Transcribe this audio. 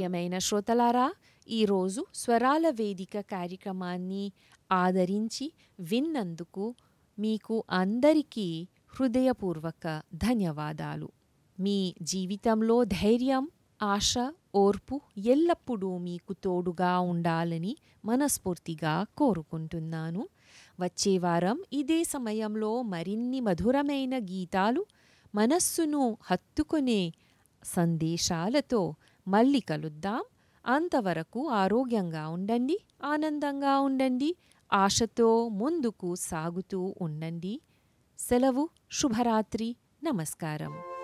ప్రియమైన శ్రోతలారా ఈరోజు స్వరాల వేదిక కార్యక్రమాన్ని ఆదరించి విన్నందుకు మీకు అందరికీ హృదయపూర్వక ధన్యవాదాలు మీ జీవితంలో ధైర్యం ఆశ ఓర్పు ఎల్లప్పుడూ మీకు తోడుగా ఉండాలని మనస్ఫూర్తిగా కోరుకుంటున్నాను వచ్చే వారం ఇదే సమయంలో మరిన్ని మధురమైన గీతాలు మనస్సును హత్తుకునే సందేశాలతో మళ్ళీ కలుద్దాం అంతవరకు ఆరోగ్యంగా ఉండండి ఆనందంగా ఉండండి ఆశతో ముందుకు సాగుతూ ఉండండి సెలవు శుభరాత్రి నమస్కారం